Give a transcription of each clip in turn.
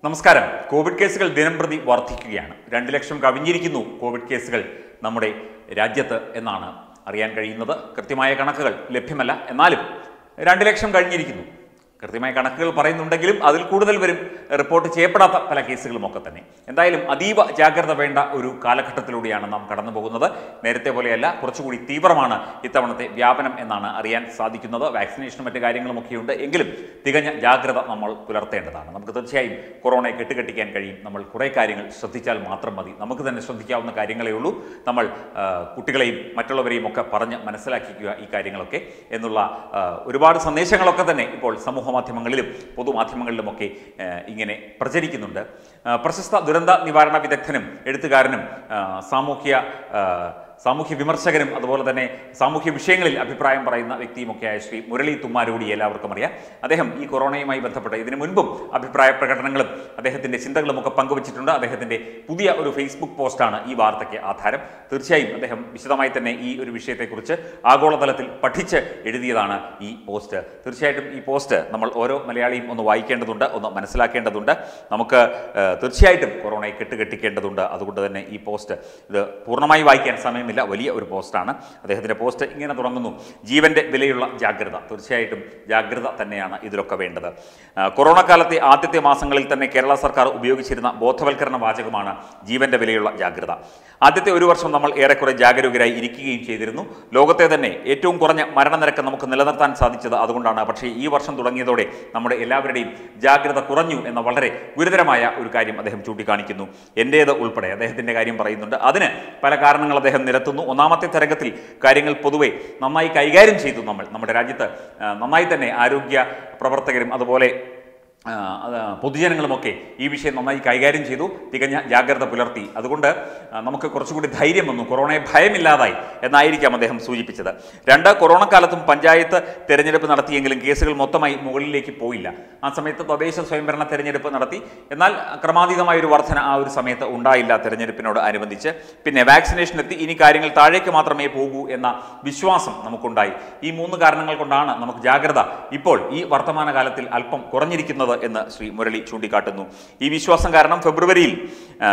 നമസ്കാരം കോവിഡ് കേസുകൾ ദിനംപ്രതി വർദ്ധിക്കുകയാണ് രണ്ട് ലക്ഷം കവിഞ്ഞിരിക്കുന്നു കോവിഡ് കേസുകൾ നമ്മുടെ രാജ്യത്ത് എന്നാണ് അറിയാൻ കഴിയുന്നത് കൃത്യമായ കണക്കുകൾ ലഭ്യമല്ല എന്നാലും രണ്ട് ലക്ഷം കഴിഞ്ഞിരിക്കുന്നു കൃത്യമായ കണക്കുകൾ പറയുന്നുണ്ടെങ്കിലും അതിൽ കൂടുതൽ വരും റിപ്പോർട്ട് ചെയ്യപ്പെടാത്ത പല കേസുകളും ഒക്കെ തന്നെ എന്തായാലും അതീവ ജാഗ്രത വേണ്ട ഒരു കാലഘട്ടത്തിലൂടെയാണ് നാം കടന്നു പോകുന്നത് നേരത്തെ പോലെയല്ല കുറച്ചുകൂടി തീവ്രമാണ് ഇത്തവണത്തെ വ്യാപനം എന്നാണ് അറിയാൻ സാധിക്കുന്നത് വാക്സിനേഷനും മറ്റു കാര്യങ്ങളും ഒക്കെയുണ്ട് എങ്കിലും തികഞ്ഞ ജാഗ്രത നമ്മൾ പുലർത്തേണ്ടതാണ് നമുക്ക് തീർച്ചയായും കൊറോണയെ കെട്ടുകെട്ടിക്കാൻ കഴിയും നമ്മൾ കുറേ കാര്യങ്ങൾ ശ്രദ്ധിച്ചാൽ മാത്രം മതി നമുക്ക് തന്നെ ശ്രദ്ധിക്കാവുന്ന കാര്യങ്ങളേ ഉള്ളൂ നമ്മൾ ആ, കുട്ടികളെയും മറ്റുള്ളവരെയും ഒക്കെ പറഞ്ഞ് മനസ്സിലാക്കിക്കുക ഈ കാര്യങ്ങളൊക്കെ എന്നുള്ള ആ, ഒരുപാട് സന്ദേശങ്ങളൊക്കെ തന്നെ ഇപ്പോൾ സമൂഹ മാധ്യമങ്ങളിലും പൊതുമാധ്യമങ്ങളിലുമൊക്കെ ആ, ഇങ്ങനെ പ്രചരിക്കുന്നുണ്ട് ആ, പ്രശസ്ത ദുരന്ത നിവാരണ വിദഗ്ധനും എഴുത്തുകാരനും ആ, സാമൂഹ്യ ആ, സാമൂഹ്യ വിമർശകനും അതുപോലെ തന്നെ സാമൂഹ്യ വിഷയങ്ങളിൽ അഭിപ്രായം പറയുന്ന വ്യക്തിയുമൊക്കെയായ ശ്രീ മുരളി തുമ്മാരൂടി എല്ലാവർക്കും അറിയാം അദ്ദേഹം ഈ കൊറോണയുമായി ബന്ധപ്പെട്ട് ഇതിനു മുൻപും അഭിപ്രായ പ്രകടനങ്ങളും അദ്ദേഹത്തിന്റെ ചിന്തകളും ഒക്കെ പങ്കുവച്ചിട്ടുണ്ട് അദ്ദേഹത്തിന്റെ പുതിയ ഒരു ഫേസ്ബുക്ക് പോസ്റ്റാണ് ഈ വാർത്തയ്ക്ക് ആധാരം തീർച്ചയായും അദ്ദേഹം വിശദമായി തന്നെ ഈ ഒരു വിഷയത്തെക്കുറിച്ച് ആഗോളതലത്തിൽ പഠിച്ച് എഴുതിയതാണ് ഈ പോസ്റ്റ് തീർച്ചയായിട്ടും ഈ പോസ്റ്റ് നമ്മൾ ഓരോ മലയാളിയും ഒന്ന് വായിക്കേണ്ടതുണ്ട് ഒന്ന് മനസ്സിലാക്കേണ്ടതുണ്ട് നമുക്ക് ഏഹ്, തീർച്ചയായിട്ടും കൊറോണയെ കെട്ടുകെട്ടിക്കേണ്ടതുണ്ട് അതുകൊണ്ട് തന്നെ ഈ പോസ്റ്റ് ഇത് പൂർണ്ണമായി വായിക്കാൻ സമയമില്ല വലിയ ഒരു പോസ്റ്റാണ് അദ്ദേഹത്തിൻ്റെ പോസ്റ്റ് ഇങ്ങനെ തുടങ്ങുന്നു ജീവന്റെ വിലയുള്ള ജാഗ്രത തീർച്ചയായിട്ടും ജാഗ്രത തന്നെയാണ് ഇതിലൊക്കെ വേണ്ടത് ആ, കൊറോണ കാലത്തെ ആദ്യത്തെ മാസങ്ങളിൽ തന്നെ കേരള സർക്കാർ ഉപയോഗിച്ചിരുന്ന ബോധവൽക്കരണ വാചകമാണ് ജീവന്റെ വിലയുള്ള ജാഗ്രത ആദ്യത്തെ ഒരു വർഷം നമ്മൾ ഏറെക്കുറെ ജാഗരൂകരായി ഇരിക്കുകയും ചെയ്തിരുന്നു ലോകത്തെ തന്നെ ഏറ്റവും കുറഞ്ഞ മരണനിരക്ക് നമുക്ക് നിലനിർത്താൻ സാധിച്ചത് അതുകൊണ്ടാണ് പക്ഷേ ഈ വർഷം തുടങ്ങിയതോടെ നമ്മുടെ എല്ലാവരുടെയും ജാഗ്രത കുറഞ്ഞു എന്ന വളരെ ഗുരുതരമായ ഒരു കാര്യം അദ്ദേഹം ചൂണ്ടിക്കാണിക്കുന്നു എൻ്റേത് ഉൾപ്പെടെ അദ്ദേഹത്തിൻ്റെ കാര്യം പറയുന്നുണ്ട് അതിന് പല കാരണങ്ങൾ അദ്ദേഹം നിരത്തുന്നു ഒന്നാമത്തെ തരംഗത്തിൽ കാര്യങ്ങൾ പൊതുവെ നന്നായി കൈകാര്യം ചെയ്തു നമ്മൾ നമ്മുടെ രാജ്യത്ത് ആ, നന്നായി തന്നെ ആരോഗ്യ പ്രവർത്തകരും അതുപോലെ ആ, അത് പൊതുജനങ്ങളുമൊക്കെ ഈ വിഷയം നന്നായി കൈകാര്യം ചെയ്തു തികഞ്ഞ ജാഗ്രത പുലർത്തി അതുകൊണ്ട് ആ, നമുക്ക് കുറച്ചുകൂടി ധൈര്യം വന്നു കൊറോണയെ ഭയമില്ലാതായി എന്നായിരിക്കാം അദ്ദേഹം സൂചിപ്പിച്ചത് രണ്ട് കൊറോണ കാലത്തും പഞ്ചായത്ത് തെരഞ്ഞെടുപ്പ് നടത്തിയെങ്കിലും കേസുകൾ മൊത്തമായി മുകളിലേക്ക് പോയില്ല ആ സമയത്ത് തദ്ദേശ സ്വയംഭരണ തെരഞ്ഞെടുപ്പ് നടത്തി എന്നാൽ ക്രമാതീതമായ ഒരു വർധന ആ ഒരു സമയത്ത് ഉണ്ടായില്ല തെരഞ്ഞെടുപ്പിനോട് അനുബന്ധിച്ച് പിന്നെ വാക്സിനേഷൻ എത്തി ഇനി കാര്യങ്ങൾ താഴേക്ക് മാത്രമേ പോകൂ എന്ന വിശ്വാസം നമുക്കുണ്ടായി ഈ മൂന്ന് കാരണങ്ങൾ കൊണ്ടാണ് നമുക്ക് ജാഗ്രത ഇപ്പോൾ ഈ വർത്തമാന കാലത്തിൽ അല്പം കുറഞ്ഞിരിക്കുന്നത് എന്ന് ശ്രീ മുരളി ചൂണ്ടിക്കാട്ടുന്നു ഈ വിശ്വാസം കാരണം ഫെബ്രുവരിയിൽ ആ,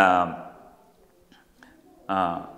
ആ,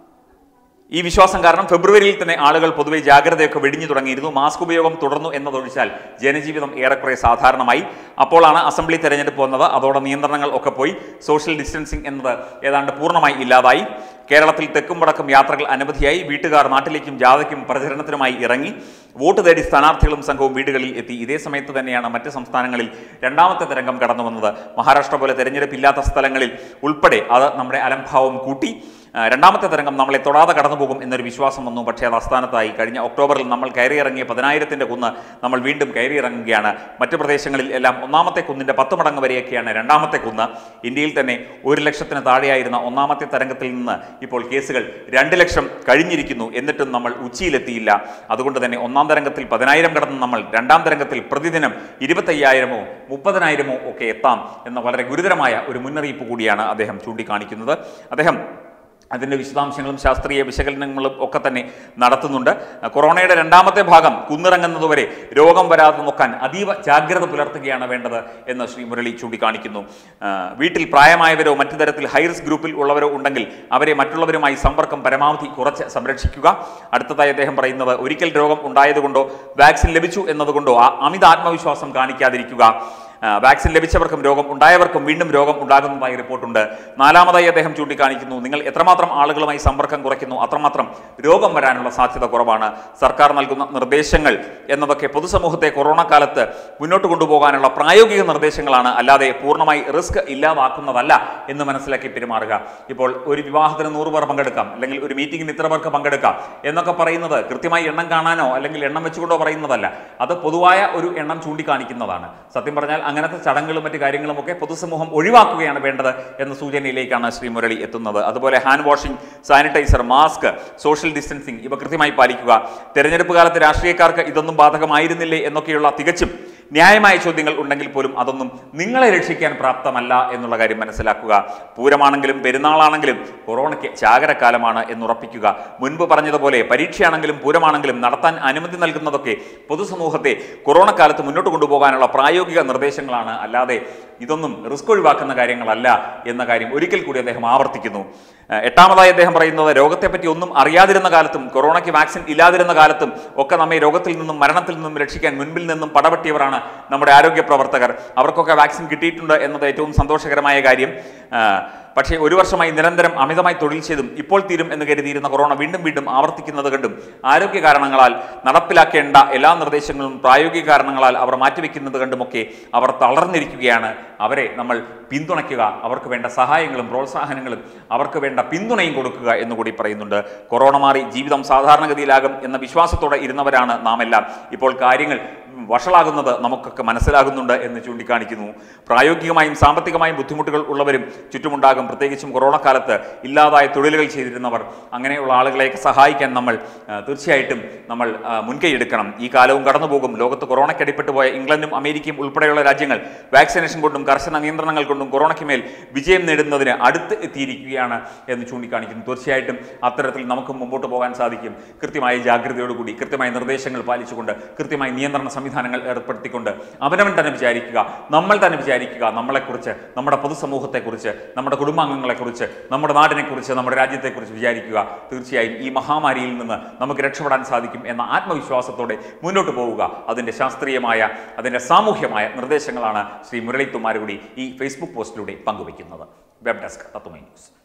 ഈ വിശ്വാസം കാരണം ഫെബ്രുവരിയിൽ തന്നെ ആളുകൾ പൊതുവെ ജാഗ്രതയൊക്കെ വെടിഞ്ഞു തുടങ്ങിയിരുന്നു മാസ്ക് ഉപയോഗം തുടർന്നു എന്നതൊഴിച്ചാൽ ജനജീവിതം ഏറെക്കുറെ സാധാരണമായി അപ്പോഴാണ് അസംബ്ലി തെരഞ്ഞെടുപ്പ് വന്നത് അതോടെ നിയന്ത്രണങ്ങൾ ഒക്കെ പോയി സോഷ്യൽ ഡിസ്റ്റൻസിംഗ് എന്നത് ഏതാണ്ട് പൂർണ്ണമായി ഇല്ലാതായി കേരളത്തിൽ തെക്കും വടക്കും യാത്രകൾ അനവധിയായി വീട്ടുകാർ നാട്ടിലേക്കും ജാഥയ്ക്കും പ്രചരണത്തിനുമായി ഇറങ്ങി വോട്ട് തേടി സ്ഥാനാർത്ഥികളും സംഘവും വീടുകളിൽ എത്തി ഇതേ സമയത്ത് തന്നെയാണ് മറ്റ് സംസ്ഥാനങ്ങളിൽ രണ്ടാമത്തെ തരംഗം കടന്നു വന്നത് മഹാരാഷ്ട്ര പോലെ തെരഞ്ഞെടുപ്പില്ലാത്ത സ്ഥലങ്ങളിൽ ഉൾപ്പെടെ അത് നമ്മുടെ അലംഭാവം കൂട്ടി ആ, രണ്ടാമത്തെ തരംഗം നമ്മളെ തൊടാതെ കടന്നു പോകും എന്നൊരു വിശ്വാസം വന്നു പക്ഷേ അത് അസ്ഥാനത്തായി കഴിഞ്ഞ ഒക്ടോബറിൽ നമ്മൾ കയറിയിറങ്ങിയ പതിനായിരത്തിൻ്റെ കുന്ന് നമ്മൾ വീണ്ടും കയറിയിറങ്ങുകയാണ് മറ്റു പ്രദേശങ്ങളിൽ എല്ലാം ഒന്നാമത്തെ കുന്നിൻ്റെ പത്ത് മടങ്ങ് വരെയൊക്കെയാണ് രണ്ടാമത്തെ കുന്ന് ഇന്ത്യയിൽ തന്നെ ഒരു ലക്ഷത്തിന് താഴെയായിരുന്ന ഒന്നാമത്തെ തരംഗത്തിൽ നിന്ന് ഇപ്പോൾ കേസുകൾ രണ്ട് ലക്ഷം കഴിഞ്ഞിരിക്കുന്നു എന്നിട്ടും നമ്മൾ ഉച്ചിയിലെത്തിയില്ല അതുകൊണ്ട് തന്നെ ഒന്നാം തരംഗത്തിൽ പതിനായിരം കടന്ന് നമ്മൾ രണ്ടാം തരംഗത്തിൽ പ്രതിദിനം ഇരുപത്തയ്യായിരമോ മുപ്പതിനായിരമോ ഒക്കെ എത്താം എന്ന വളരെ ഗുരുതരമായ ഒരു മുന്നറിയിപ്പ് കൂടിയാണ് അദ്ദേഹം ചൂണ്ടിക്കാണിക്കുന്നത് അദ്ദേഹം അതിൻ്റെ വിശദാംശങ്ങളും ശാസ്ത്രീയ വിശകലനങ്ങളും ഒക്കെ തന്നെ നടത്തുന്നുണ്ട് കൊറോണയുടെ രണ്ടാമത്തെ ഭാഗം കുന്നിറങ്ങുന്നതുവരെ രോഗം വരാതെ നോക്കാൻ അതീവ ജാഗ്രത പുലർത്തുകയാണ് വേണ്ടത് എന്ന് ശ്രീ മുരളി ചൂണ്ടിക്കാണിക്കുന്നു ആ, വീട്ടിൽ പ്രായമായവരോ മറ്റു തരത്തിൽ ഹൈ റിസ്ക് ഗ്രൂപ്പിൽ ഉള്ളവരോ ഉണ്ടെങ്കിൽ അവരെ മറ്റുള്ളവരുമായി സമ്പർക്കം പരമാവധി കുറച്ച് സംരക്ഷിക്കുക അടുത്തതായി അദ്ദേഹം പറയുന്നത് ഒരിക്കൽ രോഗം ഉണ്ടായതുകൊണ്ടോ വാക്സിൻ ലഭിച്ചു എന്നതുകൊണ്ടോ ആ അമിത ആത്മവിശ്വാസം കാണിക്കാതിരിക്കുക ആ, വാക്സിൻ ലഭിച്ചവർക്കും രോഗം ഉണ്ടായവർക്കും വീണ്ടും രോഗം ഉണ്ടാകുന്നതായി റിപ്പോർട്ടുണ്ട് നാലാമതായി അദ്ദേഹം ചൂണ്ടിക്കാണിക്കുന്നു നിങ്ങൾ എത്രമാത്രം ആളുകളുമായി സമ്പർക്കം കുറയ്ക്കുന്നു അത്രമാത്രം രോഗം വരാനുള്ള സാധ്യത കുറവാണ് സർക്കാർ നൽകുന്ന നിർദ്ദേശങ്ങൾ എന്നതൊക്കെ പൊതുസമൂഹത്തെ കൊറോണ കാലത്ത് മുന്നോട്ട് കൊണ്ടുപോകാനുള്ള പ്രായോഗിക നിർദ്ദേശങ്ങളാണ് അല്ലാതെ പൂർണ്ണമായി റിസ്ക് ഇല്ലാതാക്കുന്നതല്ല എന്ന് മനസ്സിലാക്കി പെരുമാറുക ഇപ്പോൾ ഒരു വിവാഹത്തിന് നൂറ് പേർ പങ്കെടുക്കാം അല്ലെങ്കിൽ ഒരു മീറ്റിംഗിന് ഇത്ര പേർക്ക് പങ്കെടുക്കാം എന്നൊക്കെ പറയുന്നത് കൃത്യമായി എണ്ണം കാണാനോ അല്ലെങ്കിൽ എണ്ണം വെച്ചുകൊണ്ടോ പറയുന്നതല്ല അത് പൊതുവായ ഒരു എണ്ണം ചൂണ്ടിക്കാണിക്കുന്നതാണ് സത്യം പറഞ്ഞാൽ അങ്ങനത്തെ ചടങ്ങുകളും മറ്റു കാര്യങ്ങളും ഒക്കെ പൊതുസമൂഹം ഒഴിവാക്കുകയാണ് വേണ്ടത് എന്ന സൂചനയിലേക്കാണ് ശ്രീ മുരളി എത്തുന്നത് അതുപോലെ hand washing sanitiser mask social distancing ഇവ കൃത്യമായി പാലിക്കുക തെരഞ്ഞെടുപ്പ് കാലത്ത് രാഷ്ട്രീയക്കാർക്ക് ഇതൊന്നും ബാധകമായിരുന്നില്ലേ എന്നൊക്കെയുള്ള തികച്ചും ന്യായമായ ചോദ്യങ്ങൾ ഉണ്ടെങ്കിൽ പോലും അതൊന്നും നിങ്ങളെ രക്ഷിക്കാൻ പ്രാപ്തമല്ല എന്നുള്ള കാര്യം മനസ്സിലാക്കുക പൂരമാണെങ്കിലും പെരുന്നാളാണെങ്കിലും കൊറോണയ്ക്ക് ചാകരക്കാലമാണ് എന്നുറപ്പിക്കുക മുൻപ് പറഞ്ഞതുപോലെ പരീക്ഷയാണെങ്കിലും പൂരമാണെങ്കിലും നടത്താൻ അനുമതി നൽകുന്നതൊക്കെ പൊതുസമൂഹത്തെ കൊറോണ കാലത്ത് മുന്നോട്ട് കൊണ്ടുപോകാനുള്ള പ്രായോഗിക നിർദ്ദേശങ്ങളാണ് അല്ലാതെ ഇതൊന്നും റിസ്ക് ഒഴിവാക്കുന്ന കാര്യങ്ങളല്ല എന്ന കാര്യം ഒരിക്കൽ കൂടി അദ്ദേഹം ആവർത്തിക്കുന്നു ഏഹ് എട്ടാമതായി അദ്ദേഹം പറയുന്നത് രോഗത്തെപ്പറ്റി ഒന്നും അറിയാതിരുന്ന കാലത്തും കൊറോണയ്ക്ക് വാക്സിൻ ഇല്ലാതിരുന്ന കാലത്തും ഒക്കെ നമ്മെ രോഗത്തിൽ നിന്നും മരണത്തിൽ നിന്നും രക്ഷിക്കാൻ മുൻപിൽ നിന്നും പടവെട്ടിയവരാണ് നമ്മുടെ ആരോഗ്യ പ്രവർത്തകർ അവർക്കൊക്കെ വാക്സിൻ കിട്ടിയിട്ടുണ്ട് എന്നത് ഏറ്റവും സന്തോഷകരമായ കാര്യം ഏഹ് പക്ഷേ ഒരു വർഷമായി നിരന്തരം അമിതമായി തൊഴിൽ ചെയ്തും ഇപ്പോൾ തീരും എന്ന് കരുതിയിരുന്ന കൊറോണ വീണ്ടും വീണ്ടും ആവർത്തിക്കുന്നത് കണ്ടും ആരോഗ്യ കാരണങ്ങളാൽ നടപ്പിലാക്കേണ്ട എല്ലാ നിർദ്ദേശങ്ങളും പ്രായോഗിക കാരണങ്ങളാൽ അവർ മാറ്റിവെക്കുന്നത് കണ്ടുമൊക്കെ അവർ തളർന്നിരിക്കുകയാണ് അവരെ നമ്മൾ പിന്തുണയ്ക്കുക അവർക്ക് വേണ്ട സഹായങ്ങളും പ്രോത്സാഹനങ്ങളും അവർക്ക് വേണ്ട പിന്തുണയും കൊടുക്കുക എന്നുകൂടി പറയുന്നുണ്ട് കൊറോണ മാറി ജീവിതം സാധാരണഗതിയിലാകും എന്ന വിശ്വാസത്തോടെ ഇരുന്നവരാണ് നാം എല്ലാം ഇപ്പോൾ കാര്യങ്ങൾ വഷളാകുന്നത് നമുക്കൊക്കെ മനസ്സിലാകുന്നുണ്ട് എന്ന് ചൂണ്ടിക്കാണിക്കുന്നു പ്രായോഗികമായും സാമ്പത്തികമായും ബുദ്ധിമുട്ടുകൾ ഉള്ളവരും ചുറ്റുമുണ്ടാകും പ്രത്യേകിച്ചും കൊറോണ കാലത്ത് ഇല്ലാതായ തൊഴിലുകൾ ചെയ്തിരുന്നവർ അങ്ങനെയുള്ള ആളുകളെയൊക്കെ സഹായിക്കാൻ നമ്മൾ ആ, തീർച്ചയായിട്ടും നമ്മൾ ആ, മുൻകൈ എടുക്കണം ഈ കാലവും കടന്നുപോകും ലോകത്ത് കൊറോണയ്ക്ക് അടിപ്പെട്ടു പോയ ഇംഗ്ലണ്ടും അമേരിക്കയും ഉൾപ്പെടെയുള്ള രാജ്യങ്ങൾ വാക്സിനേഷൻ കൊണ്ടും കർശന നിയന്ത്രണങ്ങൾ കൊണ്ടും കൊറോണയ്ക്ക് മേൽ വിജയം നേടുന്നതിന് അടുത്ത് എത്തിയിരിക്കുകയാണ് എന്ന് ചൂണ്ടിക്കാണിക്കുന്നു തീർച്ചയായിട്ടും അത്തരത്തിൽ നമുക്ക് മുമ്പോട്ട് പോകാൻ സാധിക്കും കൃത്യമായ ജാഗ്രതയോടുകൂടി കൃത്യമായ നിർദ്ദേശങ്ങൾ പാലിച്ചുകൊണ്ട് കൃത്യമായ നിയന്ത്രണ സംവിധാനങ്ങൾ ഏർപ്പെടുത്തിക്കൊണ്ട് അവനവൻ തന്നെ വിചാരിക്കുക നമ്മൾ തന്നെ വിചാരിക്കുക നമ്മളെക്കുറിച്ച് നമ്മുടെ പൊതുസമൂഹത്തെക്കുറിച്ച് നമ്മുടെ കുടുംബാംഗങ്ങളെക്കുറിച്ച് നമ്മുടെ നാടിനെക്കുറിച്ച് നമ്മുടെ രാജ്യത്തെക്കുറിച്ച് വിചാരിക്കുക തീർച്ചയായും ഈ മഹാമാരിയിൽ നിന്ന് നമുക്ക് രക്ഷപ്പെടാൻ സാധിക്കും എന്ന ആത്മവിശ്വാസത്തോടെ മുന്നോട്ട് പോവുക അതിൻ്റെ ശാസ്ത്രീയമായ അതിൻ്റെ സാമൂഹ്യമായ നിർദ്ദേശങ്ങളാണ് ശ്രീ മുരളി തുമാരുകൂടി ഈ ഫേസ്ബുക്ക് പോസ്റ്റിലൂടെ പങ്കുവയ്ക്കുന്നത് വെബ് ഡെസ്ക് തത്വമൈ ന്യൂസ്